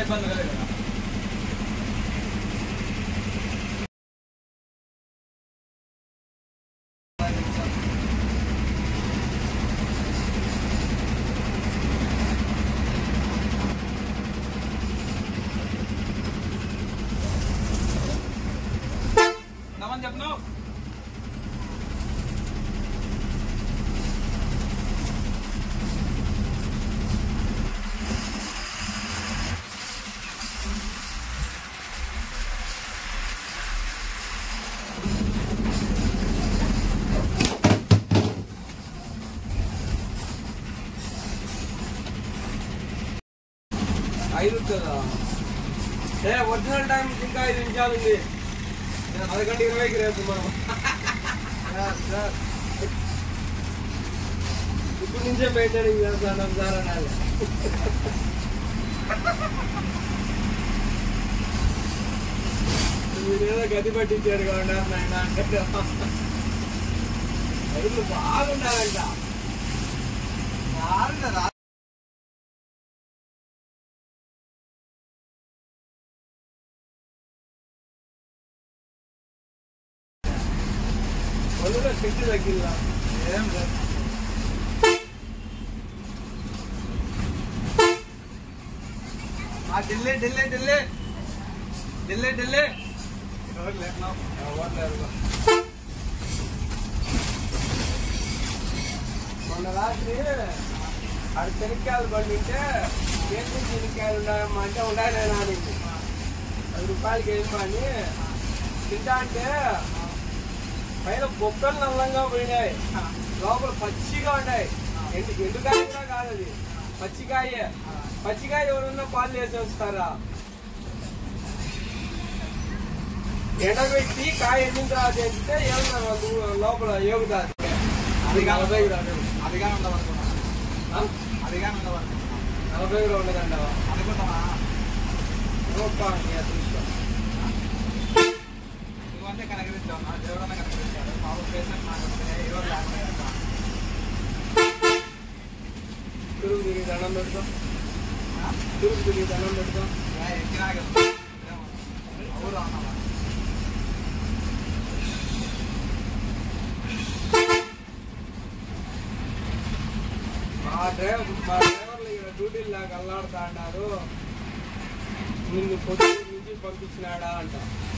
ఇబ్బంది లేదు కదా నమని చెప్పను ఐదు కదా ఏ ఒరిజినల్ టైం ఇంకా ఐదు నిమిషాలు ఉంది పదకొండు ఇరవైకి రేపు మనం ఇప్పుడు నుంచే మెయింటైనింగ్ చేస్తాను సార్ అనాలి మీరేదో గతి పట్టించారు కాబట్టి నాయన అంటే రైతులు బాగుండాలంట బాగుంటారా ఒళ్ళులో శక్తి తగ్గిందా ఏం లేదు ఆ ఢిల్లీ ఢిల్లీ ఢిల్లీ ఢిల్లీ ఢిల్లీ ఎవరు లేకున్నావు ఎవరు లేరు. మొన్న రాత్రి ఆడ శనక్కాయలు బండి ఉంటే ఏంటి శనక్కాయలు ఉన్నాయమ్మా అంటే ఉండాలి నానింది పది రూపాయలకి వేయమ్మా అని తింటా అంటే పైన బొక్కలు నల్లంగా పోయినాయి లోపల పచ్చిగా ఉన్నాయి ఎండు ఎండుకాయ కూడా కాదు అది పచ్చికాయ పచ్చికాయ ఎవరన్నా పాలు వేసి వస్తారా ఎండబెట్టి కాయ ఎండిన తర్వాత ఏంటంటే ఏమన్నా వాళ్ళు లోపల ఏగుతాది అది కాదు. నలభై గ్రాములు. అదిగా ఉండవనుకున్నా ఆ? అదిగా ఉండవనుకున్నా నలభై గ్రాములు ఉండదంటావా అనుకుంటావా గొప్ప నీ అదృష్టం నువ్వంటే కనకరించావు నా దేవుడన్నా కనకరించాడు మా ఊరు పేషెంట్ నాకు వస్తే ఈ రోజు లేకపోయాక తిరుగు తిరిగి దండం పెడతాం తిరుగు తిరిగి దండం పెడతాం ఎక్కినాక ఊరు అన్నావా మా డ్రైవర్ మా డ్రైవర్లు ఇక్కడ డ్యూటీలు లాగా అల్లాడుతా అన్నారు నిన్ను పొద్దున్న నుంచి పంపించినాడా అంట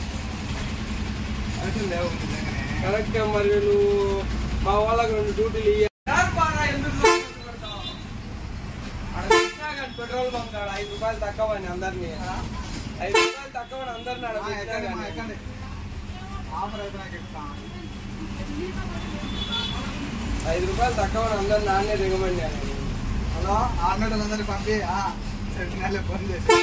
అంటే లేవు నిజంగానే కరెక్ట్ మరి నువ్వు మా వాళ్ళకి రెండు డ్యూటీలు ఇయ్య ఎందుకు పెడతావు? ఆడ పెట్టినా కానీ పెట్రోల్ బంక్ కాడ ఐదు రూపాయలు తక్కువని అందరినీ ఐదు రూపాయలు తక్కువని అందరినీ ఆడ ఆ, పెట్టినా ఎక్కండి మా, కానీ. ఎక్కండి ఆఫర్ అయితే నాకు ఎక్కుతాను ఐదు రూపాయలు తక్కువని అందరిని నాన్నే దిగమండి హలో ఆర్నెటలందరినీ పంపి సెట్ నెలలు ఫోన్ చేసి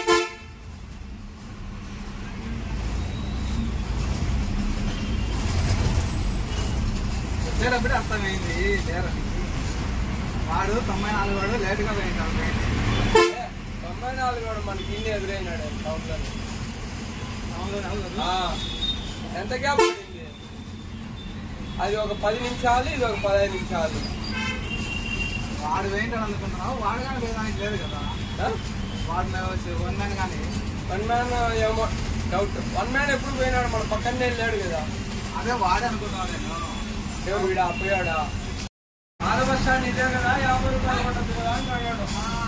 వచ్చేటప్పుడే అర్థమైంది లేరని వాడు తొంభై నాలుగు వాడు లేటుగా పోయింటాడు పోయింది తొంభై నాలుగు కూడా మనకి ఇన్ని ఎదురైనాడు టౌన్ లో అవును, అవును. ఆ, ఎంత గ్యాప్ పడింది అది ఒక పది నిమిషాలు ఇది ఒక పదహైదు నిమిషాలు వాడు పోయింటాడు అనుకుంటున్నావు వాడు కానీ పోయడానికి లేదు కదా వాడు మేము వచ్చి వన్ మ్యాన్ కానీ వన్ మ్యాన్ ఏమో డౌట్ వన్ మ్యాన్ ఎప్పుడు పోయినాడు మన పక్కనే లేడు కదా అదే వాడే అనుకుంటున్నాను నేను ఏమో వీడా పోయాడా ఆరు బస్ స్టాండ్ ఇదే కదా యాభై రూపాయలు పడుతుంది కదా అని అడిగాడు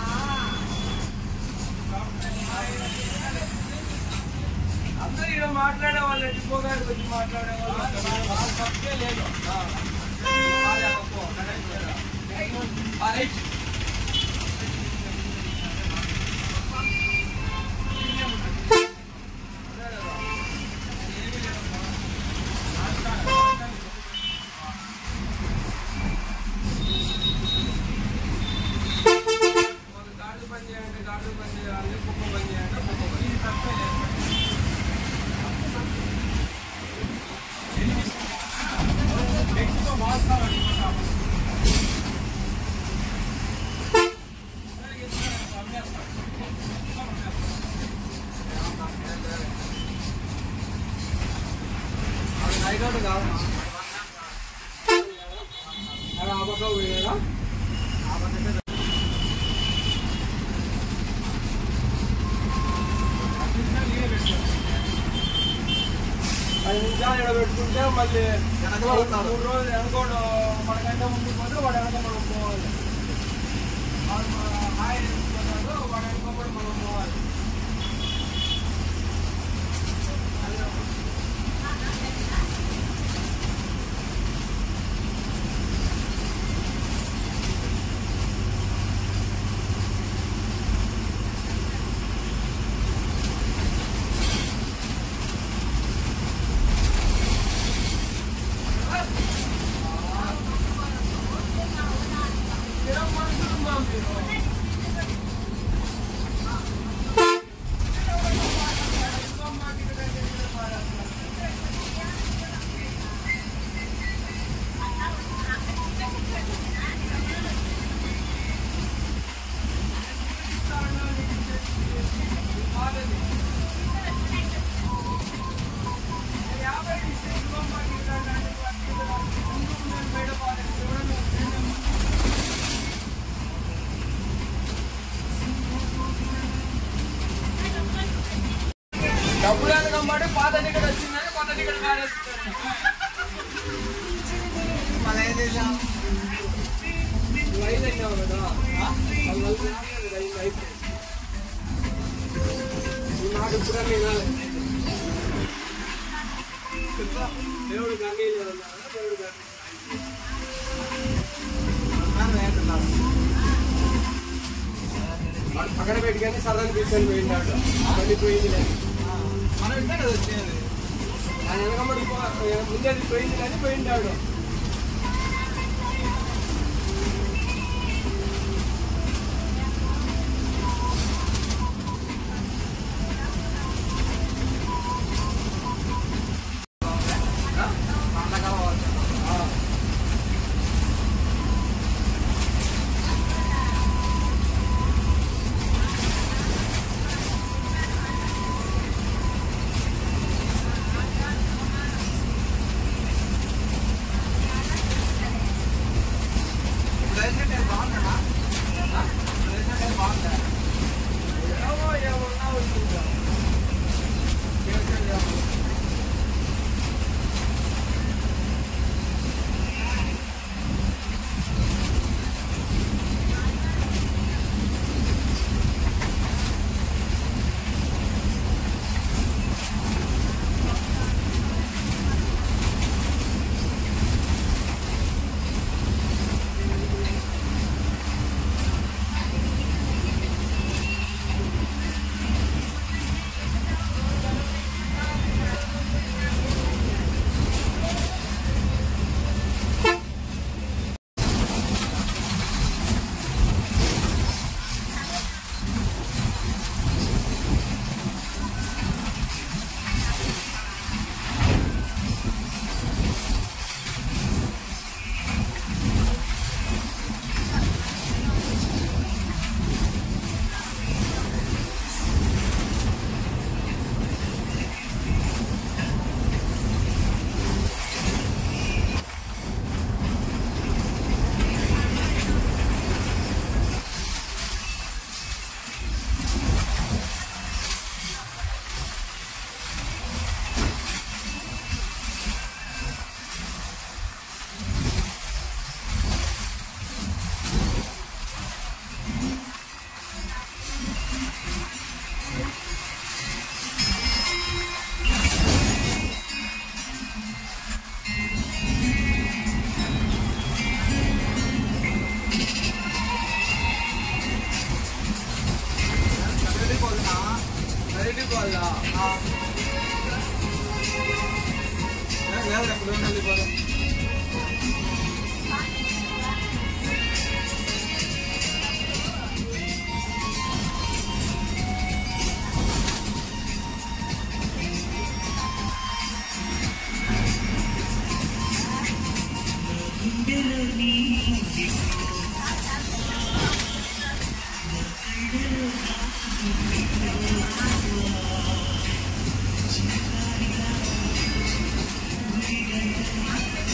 అందరూ ఇక్కడ మాట్లాడే వాళ్ళు ఎట్టిపోగారు వచ్చి మాట్లాడే వాళ్ళు తప్పే లేదు ఆ. అదే అప్పు, కరెక్ట్ కదా. ఆ, రైట్. అదే కదా. వాళ్ళు గాడులు పని చేయండి గాడులు పని చేయాలి కుక్క పని చేయండి కుక్క పని ఇది తప్పే లేదు అది నైట్ అవుట్ కాదు అక్కడ ఆ పక్క పోయినాడా అనుకుంటే మళ్ళీ వెనక పడతాడు. మూడు రోజులు వెనకోడు మనకంటే ముందు పోతే వాడు వెనక మనం పోవాలి వాడు మన హాయ్ వేసుకున్నాడు వాడు వెనక మనం పోవాలి స్థిరం మనుషులు మా మీరు డబ్బులు వెనకమ్మంటే పాత టికెట్ వచ్చిందని కొత్త టికెట్ మారేస్తున్నారు మనం ఏం చేసాం లైన్ అయినావు కదా వాళ్ళు లైన్ అయిపోయింది నాకు ఇప్పుడు వినాలి దేవుడు గంగీలు ఉన్నాడా? దేవుడు గంగీలు మనం ఏంటున్నాం వాడు పక్కన పెట్టుకొని సరదాని తీసుకొని పోయినాడు మళ్ళీ పోయింది లేదు మనం ఇంటే కదా వచ్చేది ఆయన వెనకబడి ముందే పోయింది కానీ పోయిండాడు పండగ కావచ్చు ప్లేస్మెంట్ ఏం బాగుందా ప్లేస్మెంట్ ఏం బాగుందా ఏమో ఏమన్నా వచ్చిందా కేసీఆర్ వెళ్ళిపోతున్నా వెళ్ళిపోవాలా లేదు ఎప్పుడు వెళ్ళిపోదాం Thank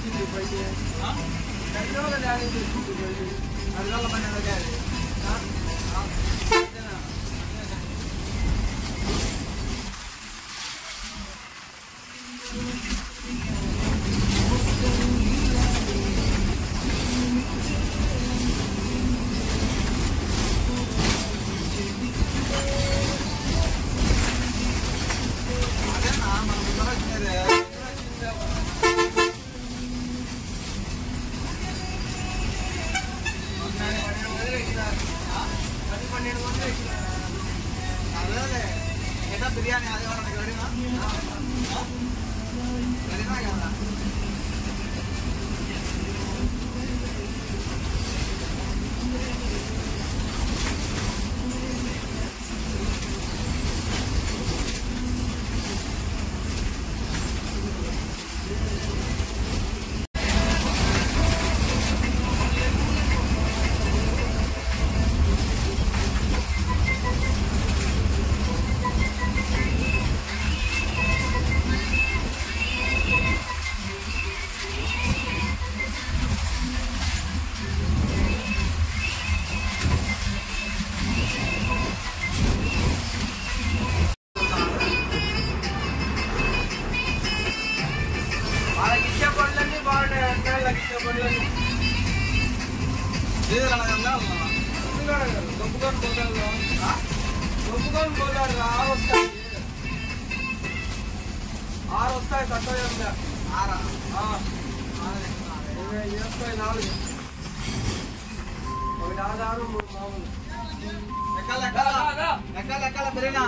వచ్చింది బండి ఆ? కైలోగా డాడీ వచ్చింది బండి అరగల పని ఎందుకే అది? ఆ? ఆ? అంతేనా? అదేనా మన ముందర వచ్చినదే అదేలే ఏదో బిర్యానీ ఆదివారం గడినా గడినా కదా వాళ్ళకి ఇచ్చే పనులన్నీ బాగున్నాయి అంటే వాళ్ళకి ఇచ్చే పనులన్నీ డీజిల్ అనగా ఒప్పుకొని పోతారు ఒప్పుకొని పోతారు ఆరు వస్తాయి ఆరు వస్తాయి తక్కువ చేస్తా ఆరా ఆ, ఆరా చెప్తున్నా. ఇరవై చేస్తాయి నాలుగు ఒకటి ఆధారు మూడు మామూలు ఎక్కాలి ఎక్కాలి ఎక్కాలి ఎక్కాలి బిర్యానీ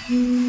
ఆ.